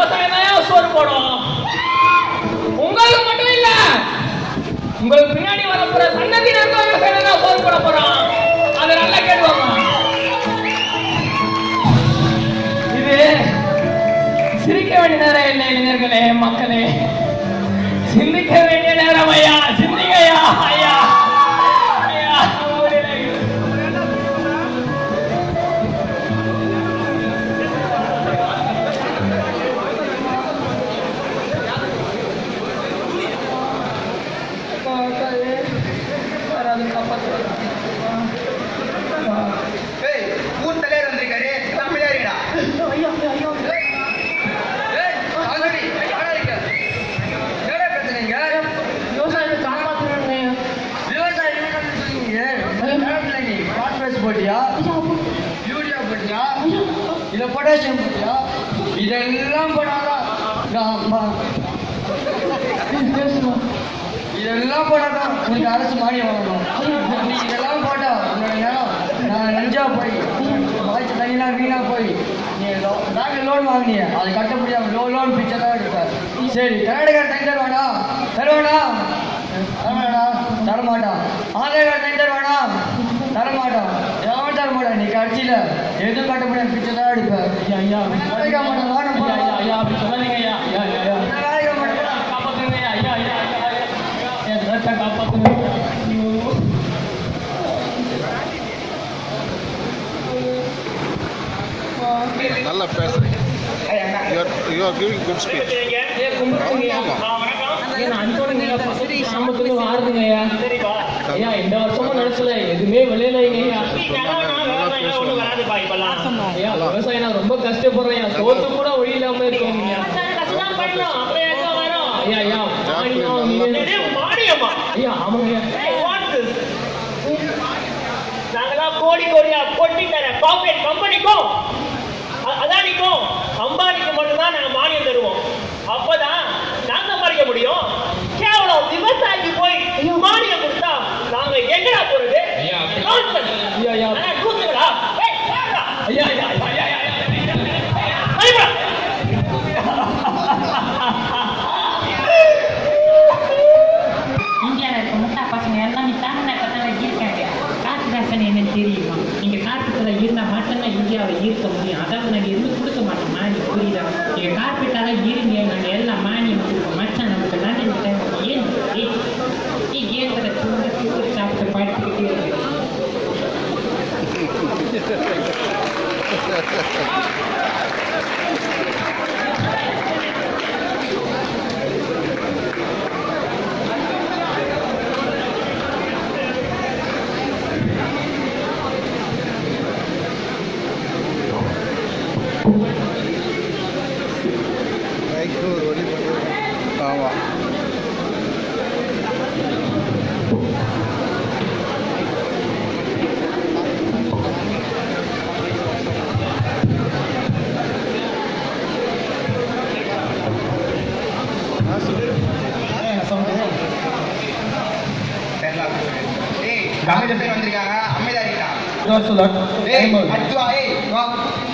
விவசாயம் தான் சோறு போடும் உங்களுக்கு மட்டும் இல்ல உங்களுக்கு பின்னாடி வரப்போற சன்னதியினருக்கும் விவசாயம் தான் சோறு போட போறோம் அதை நல்லா கேட்டுவாங்க இது சிரிக்க வேண்டிய நேரம் இல்லை இளைஞர்களே மக்களே சிந்திக்க வேண்டிய நேரம் ஐயா சிந்திங்க ஐயா ஐயா ஐயா முடியல. யாராவது காப்பாத்துங்க. ஏய் ஊர் தலைவர் வந்திருக்காரு தமிழாரிடா ஐயா ஐயா ஏய் ஆல்ரெடி யாரா இருக்க என்னடா பிரச்சனைங்க விவசாயத்தை காப்பாற்றணுங்க விவசாயி சொல்லுங்க பாஸ்பரஸ் போட்டியா யூரியா போட்டியா இல்ல பொட்டாசியம் போட்டியா இதெல்லாம் போடாதான் ஆமா இதெல்லாம் போடாதான் உனக்கு அரசு மானியம் வாங்கணும் நீ இதெல்லாம் போட்டா உன்னோட நேரம் நான் நெஞ்சா போய் வாய்ச்சி தண்ணிலாம் வீணா போய் நீ பேங்க்ல லோன் வாங்கினிய அதை கட்ட முடியாம லோ லோன் பிச்சை தான் எடுப்ப சரி கர்நாடகா தனி தருவானா தருவானா தரமாடா தரமாட்டான் ஆதார் கார்டு தனி தருவானா தரமாட்டான் எவன் தரமாட்டான் நீ கட்சியில எதுவும் கட்ட முடியாம பிச்சை தான் எடுப்ப ஐயா ஐயா வேலைக்கு ஆக மாட்டான் வானம் ஐயா ஐயா போடா ஐயா அப்படி சொல்லாதீங்க ஐயா ஐயா ஐயா ஐயா வேலைக்கு ஆக மாட்டான் காப்பாத்துங்க ஐயா ஐயா ஐயா ஐயா ஐயா என் நிலத்தை காப்பாத்துங்க ஐயோ நல்லா பேசுறீங்க ஐயா, அண்ணா. You are you are giving good speech ஏ கும்பிட்டுங்கய்யா. ஐயா, நான் அனுப்பிவிடுங்கய்யா. பசங்க கிராமத்துக்கு வாருதுங்க ஐயா. ஐயா, இந்த வருஷமும் நினைச்சல எதுவுமே விளையலைங்க ஐயா. ஐயா, விவசாயம் ரொம்ப கஷ்டப்படுறேன் ஐயா. சோத்துக்கு கூட வழி இல்லாம இருக்கோம் ஐயா. ஐயா, ஐயா, மானியம் நீங்க- ஐயா, ஆமாங்க ஐயா. நாங்கெல்லாம் கோடி கோடியா கொட்டி தர கார்பரேட் கம்பெனிக்கும் அ- அதானிக்கும் அம்பானிக்கு மட்டும்தான் நாங்க மானியம் தருவோம் அப்பதான் நாங்க சம்பாதிக்க முடியும் கேவலம் விவசாயிக்கு போய் மானியம் கொடுத்தா நாங்க எங்கடா போறது ஐயா, அப்படி- Nonsense. ஐயா, ஐயா. ஆனா, கூத்துங்களா? ஏய், வாங்கடா. ஐயா, ஐயா, ஐயா, ஐயா, ஐயா, ஐயா. வாங்கடா. இந்தியாவில் இருக்க முட்டா பசங்க எல்லாம் நீ தமிழ்நாட்டில் இருக்காங்க காற்று ராசன் என்னன்னு தெரியுமா நீங்க காற்றுக்குள்ள இருந்தா மட்டும்தான் இந்தியாவை ஈர்க்க முடியும் அதாவது நாங்க எதுவும் கொடுக்க மாட்டோம் மானியம் புரியுதா நீங்க கார்பெட்டால இருங்க நாங்க எல்லாம் மானியம் கொடுப்போம் மச்சான் நமக்கு லண்டன் டைம் ஏன் ஏய், ஏய், ஏன் வர தூங்க தூங்க சாப்பிட்டு படுத்துக்கிட்டே இருக்கு ரைக்கு ஒரு வழி பண்ணி ஆமாம் ஏய், தமிழ் பேர் வந்திருக்காங்க அமைதியா இருக்கா That's a lot. ஏய் அச்சுவா ஏய் வா